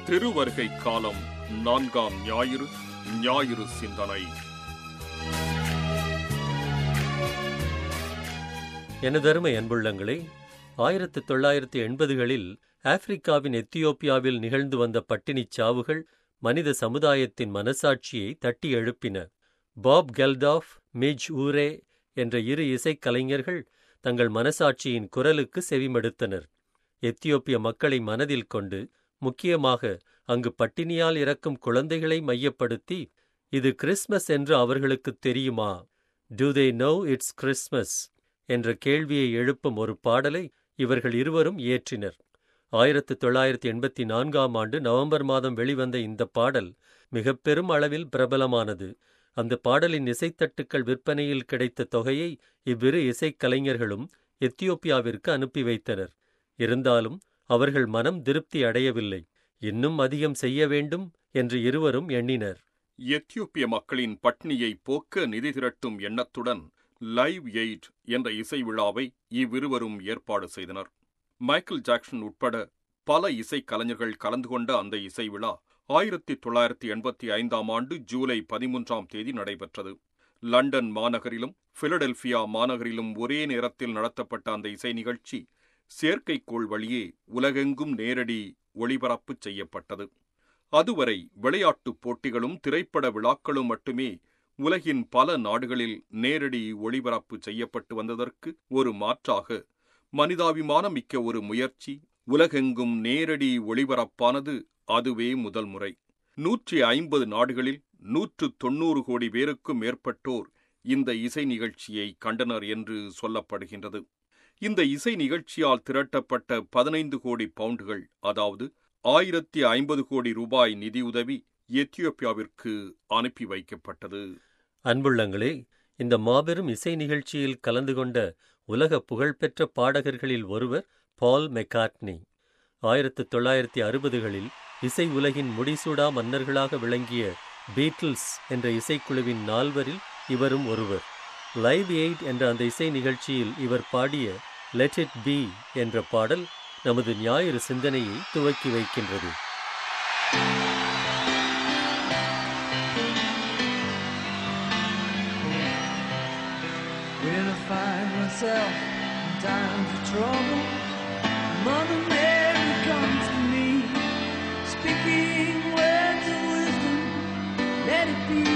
திருவருகை காலம் நான்காம் ஞாயிறு ஞாயிறு சிந்தனை எனதருமை அன்புள்ளங்களே ஆயிரத்து தொள்ளாயிரத்து எண்பதுகளில் ஆப்பிரிக்காவின் எத்தியோப்பியாவில் நிகழ்ந்து வந்த பட்டினிச் சாவுகள் மனித சமுதாயத்தின் மனசாட்சியை தட்டி எழுப்பின பாப் கெல்டாஃப் மிஜ் ஊரே என்ற இரு இசைக்கலைஞர்கள் தங்கள் மனசாட்சியின் குரலுக்கு செவிமடுத்தனர் எத்தியோப்பிய மக்களை மனதில் கொண்டு முக்கியமாக அங்கு பட்டினியால் இறக்கும் குழந்தைகளை மையப்படுத்தி இது கிறிஸ்மஸ் என்று அவர்களுக்குத் தெரியுமா do they know it's Christmas என்ற கேள்வியை எழுப்பும் ஒரு பாடலை இவர்கள் இருவரும் இயற்றினர் ஆயிரத்து தொள்ளாயிரத்து எண்பத்தி நான்காம் ஆண்டு நவம்பர் மாதம் வெளிவந்த இந்த பாடல் மிகப் பெரும் அளவில் பிரபலமானது அந்த பாடலின் இசைத்தட்டுக்கள் விற்பனையில் கிடைத்த தொகையை இவ்விரு இசைக்கலைஞர்களும் எத்தியோப்பியாவிற்கு அனுப்பி வைத்தனர் இருந்தாலும் அவர்கள் மனம் திருப்தி அடையவில்லை இன்னும் அதிகம் செய்ய வேண்டும் என்று இருவரும் எண்ணினர் எத்தியோப்பிய மக்களின் பட்னியை போக்க நிதி திரட்டும் எண்ணத்துடன் லைவ் எய்ட் என்ற இசை விழாவை இவ்விருவரும் ஏற்பாடு செய்தனர் மைக்கேல் ஜாக்சன் உட்பட பல இசைக்கலைஞர்கள் கலந்து கொண்ட அந்த இசை விழா ஆயிரத்தி தொள்ளாயிரத்தி எண்பத்தி ஐந்தாம் ஆண்டு ஜூலை பதிமூன்றாம் தேதி நடைபெற்றது லண்டன் மாநகரிலும் பிலடெல்பியா மாநகரிலும் ஒரே நேரத்தில் நடத்தப்பட்ட அந்த இசை நிகழ்ச்சி செயற்கைக்கோள் வழியே உலகெங்கும் நேரடி ஒளிபரப்பு செய்யப்பட்டது அதுவரை விளையாட்டுப் போட்டிகளும் திரைப்பட விழாக்களும் மட்டுமே உலகின் பல நாடுகளில் நேரடி ஒளிபரப்பு செய்யப்பட்டு வந்ததற்கு ஒரு மாற்றாக மனிதாபிமானம் மிக்க ஒரு முயற்சி உலகெங்கும் நேரடி ஒளிபரப்பானது அதுவே முதல் முறை நூற்றி ஐம்பது நாடுகளில் நூற்று தொன்னூறு கோடி பேருக்கும் மேற்பட்டோர் இந்த இசை நிகழ்ச்சியை கண்டனர் என்று சொல்லப்படுகின்றது இந்த இசை நிகழ்ச்சியால் திரட்டப்பட்ட பதினைந்து கோடி பவுண்டுகள் அதாவது ஆயிரத்தி ஐம்பது கோடி ரூபாய் நிதியுதவி எத்தியோப்பியாவிற்கு அனுப்பி வைக்கப்பட்டது அன்புள்ளங்களே இந்த மாபெரும் இசை நிகழ்ச்சியில் கலந்து கொண்ட உலக புகழ்பெற்ற பாடகர்களில் ஒருவர் பால் மெக்கார்ட்னி ஆயிரத்து தொள்ளாயிரத்தி அறுபதுகளில் இசை உலகின் முடிசூடா மன்னர்களாக விளங்கிய பீட்டில்ஸ் என்ற இசைக்குழுவின் நால்வரில் இவரும் ஒருவர் லைவ் எய்ட் என்ற அந்த இசை நிகழ்ச்சியில் இவர் பாடிய லெட் இட் பி என்ற பாடல் நமது ஞாயிறு சிந்தனையை துவக்கி வைக்கின்றது When I find myself in times of trouble, Mother Mary comes to me, speaking words of wisdom, let it be.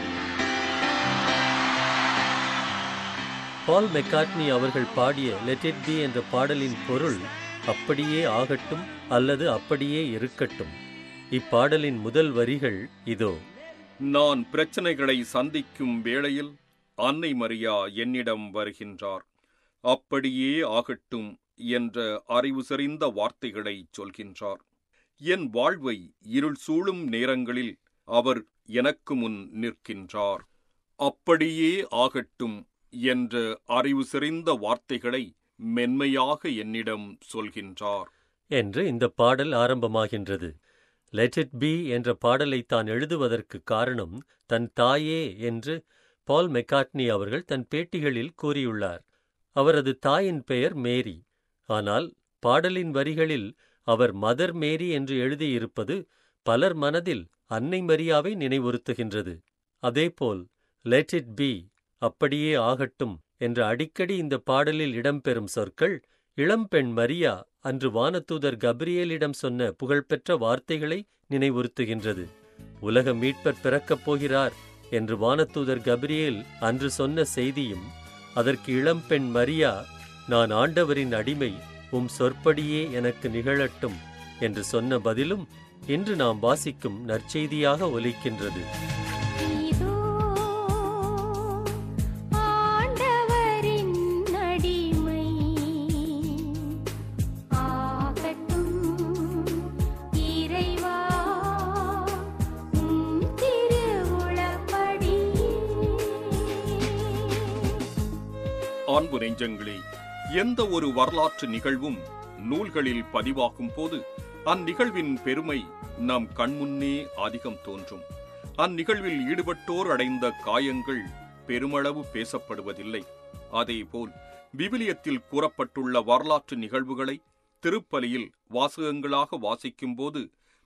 Paul McCartney அவர்கள் பாடிய லெட் இட் பி என்ற பாடலின் பொருள் அப்படியே ஆகட்டும் அல்லது அப்படியே இருக்கட்டும் இப்பாடலின் முதல் வரிகள் இதோ நான் பிரச்சனைகளை சந்திக்கும் வேளையில் அன்னை மரியா என்னிடம் வருகின்றார் அப்படியே ஆகட்டும் என்ற அறிவு செறிந்த வார்த்தைகளை சொல்கின்றார் என் வாழ்வை இருள் சூழும் நேரங்களில் அவர் எனக்கு முன் நிற்கின்றார் அப்படியே ஆகட்டும் என்ற அறிவு செறிந்த வார்த்தைகளை மென்மையாக என்னிடம் சொல்கின்றார் என்று இந்த பாடல் ஆரம்பமாகின்றது லெட் இட் பி என்ற பாடலை தான் எழுதுவதற்கு காரணம் தன் தாயே என்று பால் மெக்கார்ட்னி அவர்கள் தன் பேட்டிகளில் கூறியுள்ளார் அவரது தாயின் பெயர் மேரி ஆனால் பாடலின் வரிகளில் அவர் மதர் மேரி என்று எழுதியிருப்பது பலர் மனதில் அன்னை மரியாவை நினைவுறுத்துகின்றது அதேபோல் லெட் இட் பி அப்படியே ஆகட்டும் என்று அடிக்கடி இந்த பாடலில் இடம்பெறும் சொற்கள் இளம்பெண் மரியா அன்று வானதூதர் கப்ரியேலிடம் சொன்ன புகழ்பெற்ற வார்த்தைகளை நினைவுறுத்துகின்றது உலக மீட்பர் பிறக்கப் போகிறார் என்று வானதூதர் கப்ரியேல் அன்று சொன்ன செய்தியும் அதற்கு இளம்பெண் மரியா நான் ஆண்டவரின் அடிமை உம் சொற்படியே எனக்கு நிகழட்டும் என்று சொன்ன பதிலும் இன்று நாம் வாசிக்கும் நற்செய்தியாக ஒலிக்கின்றது இதோ ஆண்டவரின் அடிமை ஆகட்டும் இறைவா உம் திருவுளப்படி அன்பு நெஞ்சங்களே எந்த ஒரு வரலாற்று நிகழ்வும் நூல்களில் பதிவாகும் போது அந்நிகழ்வின் பெருமை நம் கண்முன்னே அதிகம் தோன்றும் அந்நிகழ்வில் ஈடுபட்டோர் அடைந்த காயங்கள் பெருமளவு பேசப்படுவதில்லை அதேபோல் விவிலியத்தில் கூறப்பட்டுள்ள வரலாற்று நிகழ்வுகளை திருப்பலியில் வாசகங்களாக வாசிக்கும்போது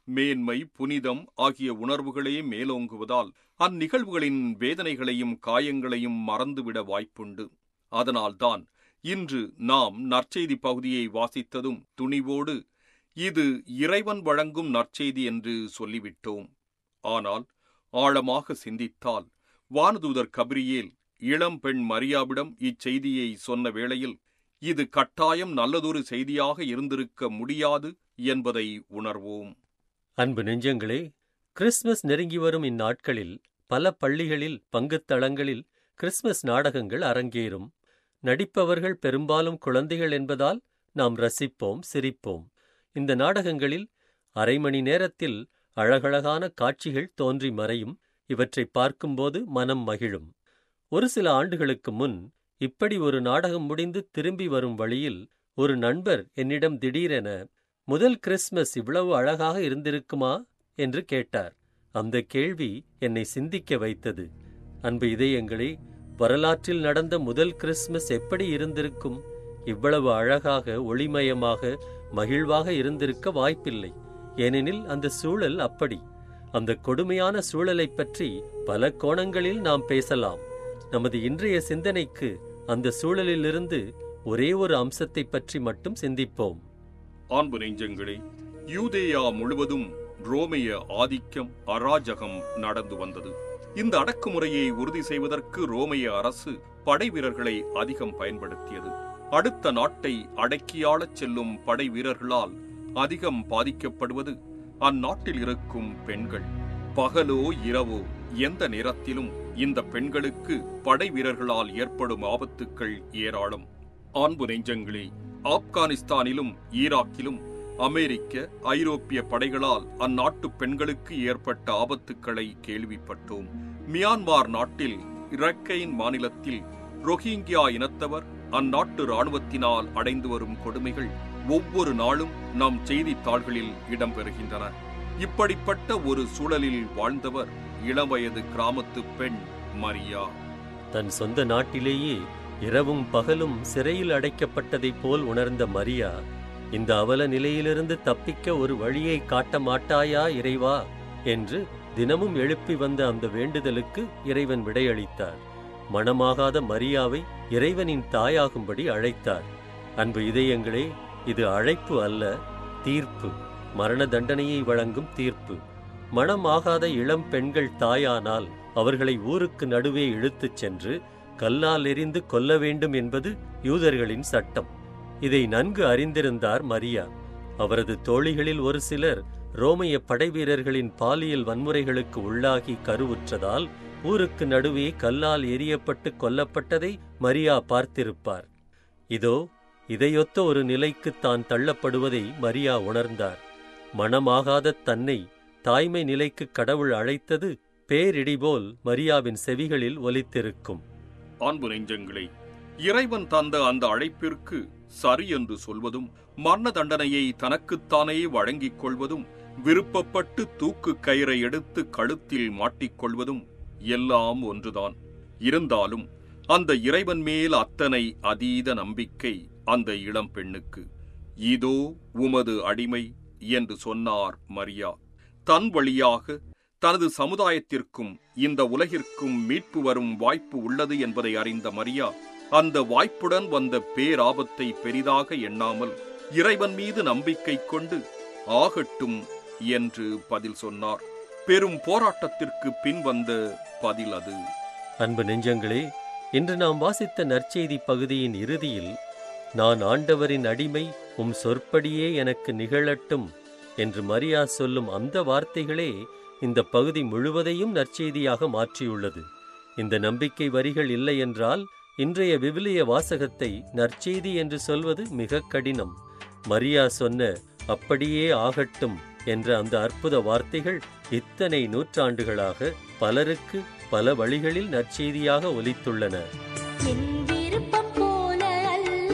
மேன்மை புனிதம் ஆகிய உணர்வுகளே மேலோங்குவதால் அந்நிகழ்வுகளின் வேதனைகளையும் காயங்களையும் மறந்துவிட வாய்ப்புண்டு அதனால்தான் இன்று நாம் நற்செய்தி பகுதியை வாசித்ததும் துணிவோடு இது இறைவன் வழங்கும் நற்செய்தி என்று சொல்லிவிட்டோம் ஆனால் ஆழமாக சிந்தித்தால் வானதூதர் கபிரியேல் இளம் பெண் மரியாவிடம் இச்செய்தியை சொன்ன வேளையில் இது கட்டாயம் நல்லதொரு செய்தியாக இருந்திருக்க முடியாது என்பதை உணர்வோம் அன்பு நெஞ்சங்களே கிறிஸ்மஸ் நெருங்கி வரும் இந்நாட்களில் பல பள்ளிகளில் பங்குத் தளங்களில் கிறிஸ்மஸ் நாடகங்கள் அரங்கேறும் நடிப்பவர்கள் பெரும்பாலும் குழந்தைகள் என்பதால் நாம் ரசிப்போம் சிரிப்போம் இந்த நாடகங்களில் அரை மணி நேரத்தில் அழகழகான காட்சிகள் தோன்றி மறையும் இவற்றை பார்க்கும்போது மனம் மகிழும் ஒரு சில ஆண்டுகளுக்கு முன் இப்படி ஒரு நாடகம் முடிந்து திரும்பி வரும் வழியில் ஒரு நண்பர் என்னிடம் திடீரென முதல் கிறிஸ்மஸ் இவ்வளவு அழகாக இருந்திருக்குமா என்று கேட்டார் அந்த கேள்வி என்னை சிந்திக்க வைத்தது அன்பு இதயங்களே வரலாற்றில் நடந்த முதல் கிறிஸ்மஸ் எப்படி இருந்திருக்கும் இவ்வளவு அழகாக ஒளிமயமாக மகிழ்வாக இருந்திருக்க வாய்ப்பில்லை ஏனெனில் அந்த சூழல் அப்படி அந்த கொடுமையான சூழலைப் பற்றி பல கோணங்களில் நாம் பேசலாம் நமது இன்றைய சிந்தனைக்கு அந்த சூழலிலிருந்து ஒரே ஒரு அம்சத்தைப் பற்றி மட்டும் சிந்திப்போம் அன்பு நெஞ்சங்களே யூதேயா முழுவதும் ரோமைய ஆதிக்கம் அராஜகம் நடந்து வந்தது இந்த அடக்குமுறையை உறுதி செய்வதற்கு ரோமைய அரசு படை வீரர்களை அதிகம் பயன்படுத்தியது அடுத்த நாட்டை அடக்கியாளச் செல்லும் படை வீரர்களால் அதிகம் பாதிக்கப்படுவது அந்நாட்டில் இருக்கும் பெண்கள் பகலோ இரவோ எந்த நேரத்திலும் இந்த பெண்களுக்கு படை வீரர்களால் ஏற்படும் ஆபத்துக்கள் ஏராளம் அன்பு நெஞ்சங்களே ஆப்கானிஸ்தானிலும் ஈராக்கிலும் அமெரிக்க ஐரோப்பிய படைகளால் அந்நாட்டு பெண்களுக்கு ஏற்பட்ட ஆபத்துக்களை கேள்விப்பட்டோம் மியான்மார் நாட்டில் இரக்கைன் மாநிலத்தில் ரோஹிங்கியா இனத்தவர் அந்நாட்டு ராணுவத்தினால் அடைந்து வரும் கொடுமைகள் ஒவ்வொரு நாளும் நம் செய்தித்தாள்களில் இடம்பெறுகின்றன இப்படிப்பட்ட ஒரு சூழலில் வாழ்ந்தவர் இளவயது கிராமத்து பெண் மரியா தன் சொந்த நாட்டிலேயே இரவும் பகலும் சிறையில் அடைக்கப்பட்டதைப் போல் உணர்ந்த மரியா இந்த அவல நிலையிலிருந்து தப்பிக்க ஒரு வழியை காட்ட மாட்டாயா இறைவா என்று தினமும் எழுப்பி வந்த அந்த வேண்டுதலுக்கு இறைவன் விடையளித்தார் மணமாகாத மரியாவை இறைவனின் தாயாகும்படி அழைத்தார் அன்பு இதயங்களே இது அழைப்பு அல்ல தீர்ப்பு மரண தண்டனையை வழங்கும் தீர்ப்பு மணமாகாத இளம் பெண்கள் தாயானால் அவர்களை ஊருக்கு நடுவே இழுத்துச் சென்று கல்லால் எறிந்து கொல்ல வேண்டும் என்பது யூதர்களின் சட்டம் இதை நன்கு அறிந்திருந்தார் மரியா அவரது தோழிகளில் ஒரு சிலர் ரோமைய படைவீரர்களின் பாலியல் வன்முறைகளுக்கு உள்ளாகி கருவுற்றதால் ஊருக்கு நடுவே கல்லால் எரியப்பட்டு கொல்லப்பட்டதை மரியா பார்த்திருப்பார் இதோ இதையொத்த ஒரு நிலைக்கு தான் தள்ளப்படுவதை மரியா உணர்ந்தார் மணமாகாத தன்னை தாய்மை நிலைக்கு கடவுள் அழைத்தது பேரிடிபோல் மரியாவின் செவிகளில் ஒலித்திருக்கும் அன்பு நெஞ்சங்களே இறைவன் தந்த அந்த அழைப்பிற்கு சரி என்று சொல்வதும் மரண தண்டனையை தனக்குத்தானே வழங்கிக் கொள்வதும் விருப்பப்பட்டு தூக்கு கயிறை எடுத்து கழுத்தில் மாட்டிக்கொள்வதும் எல்லாம் ஒன்றுதான் இருந்தாலும் அந்த இறைவன் மேல் அத்தனை அதீத நம்பிக்கை அந்த இளம் பெண்ணுக்கு இதோ உமது அடிமை என்று சொன்னார் மரியா தன் வழியாக தனது சமுதாயத்திற்கும் இந்த உலகிற்கும் மீட்பு வரும் வாய்ப்பு உள்ளது என்பதை அறிந்த மரியா அந்த வாய்ப்புடன் வந்த பேராபத்தை பெரிதாக எண்ணாமல் இறைவன் மீது நம்பிக்கை கொண்டு ஆகட்டும் என்று பதில் சொன்னார் பெரும் போராட்டத்திற்கு பின் வந்த பதில் அது அன்பு நெஞ்சங்களே இன்று நாம் வாசித்த நற்செய்தி பகுதியின் இறுதியில் நான் ஆண்டவரின் அடிமை உம் சொற்படியே எனக்கு நிகழட்டும் என்று மரியா சொல்லும் அந்த வார்த்தைகளே இந்த பகுதி முழுவதையும் நற்செய்தியாக மாற்றியுள்ளது இந்த நம்பிக்கை வரிகள் இல்லை என்றால் இன்றைய விவிலிய வாசகத்தை நற்செய்தி என்று சொல்வது மிக கடினம் மரியா சொன்ன அப்படியே ஆகட்டும் என்ற அந்த அற்புத வார்த்தைகள் இத்தனை நூற்றாண்டுகளாக பலருக்கு பல வழிகளில் நற்செய்தியாக ஒலித்துள்ளன என் விருப்பம் போல அல்ல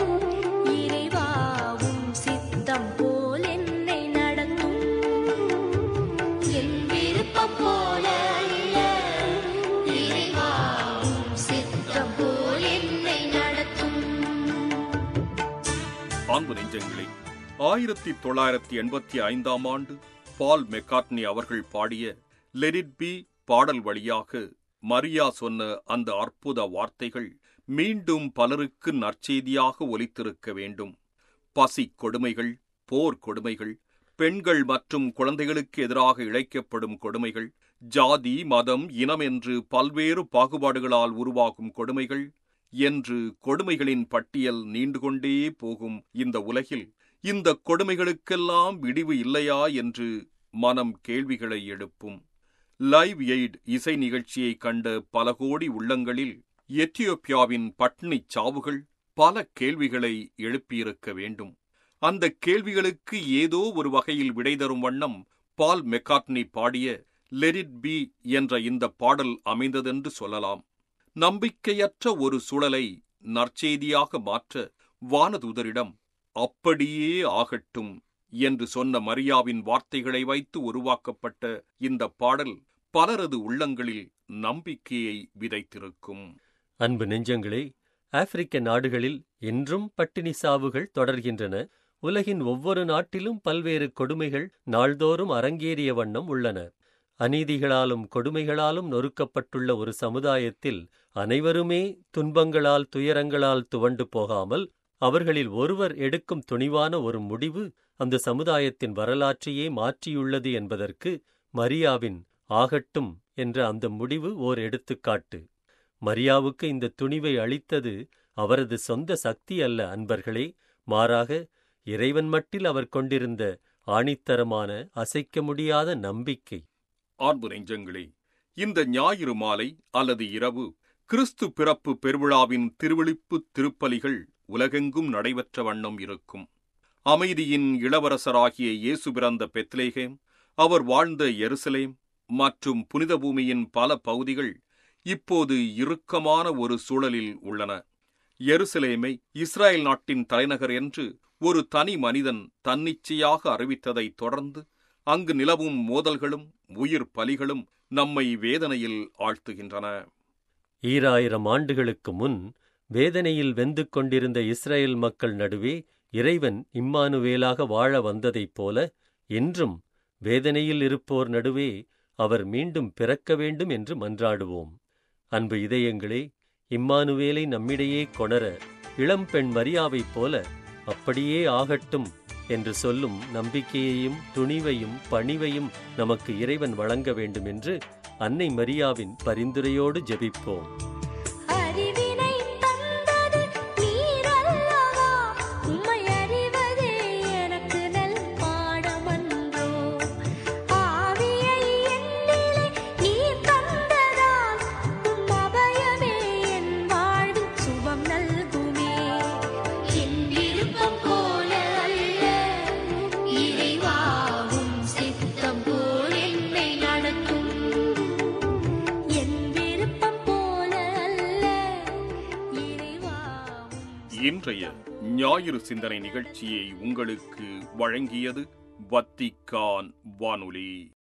இறைவாவும் சித்தம் போல் என்னை நடத்தும் என் விருப்பம் போல அல்ல இறைவாவும் சித்தம் போல் என்னை நடத்தும் அன்பு நெஞ்சங்களே ஆயிரத்தி தொள்ளாயிரத்தி எண்பத்தி ஐந்தாம் ஆண்டு பால் மெக்காட்னி அவர்கள் பாடிய லெட் இட் பி பாடல் வழியாக மரியா சொன்ன அந்த அற்புத வார்த்தைகள் மீண்டும் பலருக்கு நற்செய்தியாக ஒலித்திருக்க வேண்டும் பசி கொடுமைகள் போர் கொடுமைகள் பெண்கள் மற்றும் குழந்தைகளுக்கு எதிராக இழைக்கப்படும் கொடுமைகள் ஜாதி மதம் இனம் என்று பல்வேறு பாகுபாடுகளால் உருவாகும் கொடுமைகள் என்று கொடுமைகளின் பட்டியல் நீண்டு கொண்டே போகும் இந்த உலகில் இந்த கொடுமைகளுக்கெல்லாம் விடிவு இல்லையா என்று மனம் கேள்விகளை எழுப்பும் லைவ் எய்ட் இசை நிகழ்ச்சியை கண்ட பல கோடி உள்ளங்களில் எத்தியோப்பியாவின் பட்னிச் சாவுகள் பல கேள்விகளை எழுப்பியிருக்க வேண்டும் அந்த கேள்விகளுக்கு ஏதோ ஒரு வகையில் விடை தரும் வண்ணம் பால் மெக்காட்னி பாடிய லெட் இட் பி என்ற இந்த பாடல் அமைந்ததென்று சொல்லலாம் நம்பிக்கையற்ற ஒரு சூழலை நற்செய்தியாக மாற்ற வானதூதரிடம் அப்படியே ஆகட்டும் என்று சொன்ன மரியாவின் வார்த்தைகளை வைத்து உருவாக்கப்பட்ட இந்த பாடல் பலரது உள்ளங்களில் நம்பிக்கையை விதைத்திருக்கும் அன்பு நெஞ்சங்களே ஆப்பிரிக்க நாடுகளில் இன்றும் பட்டினி சாவுகள் தொடர்கின்றன உலகின் ஒவ்வொரு நாட்டிலும் பல்வேறு கொடுமைகள் நாள்தோறும் அரங்கேறிய வண்ணம் உள்ளன அநீதிகளாலும் கொடுமைகளாலும் நொறுக்கப்பட்டுள்ள ஒரு சமுதாயத்தில் அனைவருமே துன்பங்களால் துயரங்களால் துவண்டு போகாமல் அவர்களில் ஒருவர் எடுக்கும் துணிவான ஒரு முடிவு அந்த சமுதாயத்தின் வரலாற்றையே மாற்றியுள்ளது என்பதற்கு மரியாவின் ஆகட்டும் என்ற அந்த முடிவு ஓர் எடுத்துக்காட்டு மரியாவுக்கு இந்த துணிவை அளித்தது அவரது சொந்த சக்தி அல்ல அன்பர்களே மாறாக இறைவன் மட்டில் அவர் கொண்டிருந்த ஆணித்தரமான அசைக்க முடியாத நம்பிக்கை ஆர்பு நெஞ்சங்களே இந்த ஞாயிறு மாலை அல்லது இரவு கிறிஸ்து பிறப்பு பெருவிழாவின் திருவிழிப்பு திருப்பலிகள் உலகெங்கும் நடைபெற்ற வண்ணம் இருக்கும் அமைதியின் இளவரசராகிய இயேசு பிறந்த பெத்லேகேம் அவர் வாழ்ந்த எருசலேம் மற்றும் புனித பூமியின் பல பகுதிகள் இப்போது இறுக்கமான ஒரு சூழலில் உள்ளன எருசலேமை இஸ்ரேல் நாட்டின் தலைநகர் என்று ஒரு தனி மனிதன் தன்னிச்சையாக அறிவித்ததைத் தொடர்ந்து அங்கு நிலவும் மோதல்களும் உயிர் பலிகளும் நம்மை வேதனையில் ஆழ்த்துகின்றன ஈராயிரம் ஆண்டுகளுக்கு முன் வேதனையில் வெந்து கொண்டிருந்த இஸ்ரேல் மக்கள் நடுவே இறைவன் இம்மானுவேலாக வாழ வந்ததைப் போல இன்றும் வேதனையில் இருப்போர் நடுவே அவர் மீண்டும் பிறக்க வேண்டும் என்று மன்றாடுவோம் அன்பு இதயங்களே இம்மானுவேலை நம்மிடையே கொணர இளம்பெண் மரியாவைப் போல அப்படியே ஆகட்டும் என்று சொல்லும் நம்பிக்கையையும் துணிவையும் பணிவையும் நமக்கு இறைவன் வழங்க வேண்டும் என்று அன்னை மரியாவின் பரிந்துரையோடு ஜெபிப்போம் அறிவினை தந்தது நீரல்லவா உம்மை அறிவதே எனக்கு நல் பாடமன்றோ ஆவியை என்னிலே நீர் தந்ததால் உம் அபயமே என் வாழ்வில் சுபம் நல்குமே என் விருப்பம் போல அல்ல இறைவாவும் சித்தம் போல் என்னை நடத்தும் என் விருப்பம் போல அல்ல இறைவாவும் இன்றைய ஞாயிறு சிந்தனை நிகழ்ச்சியை உங்களுக்கு வழங்கியது வத்திக்கான் வானொலி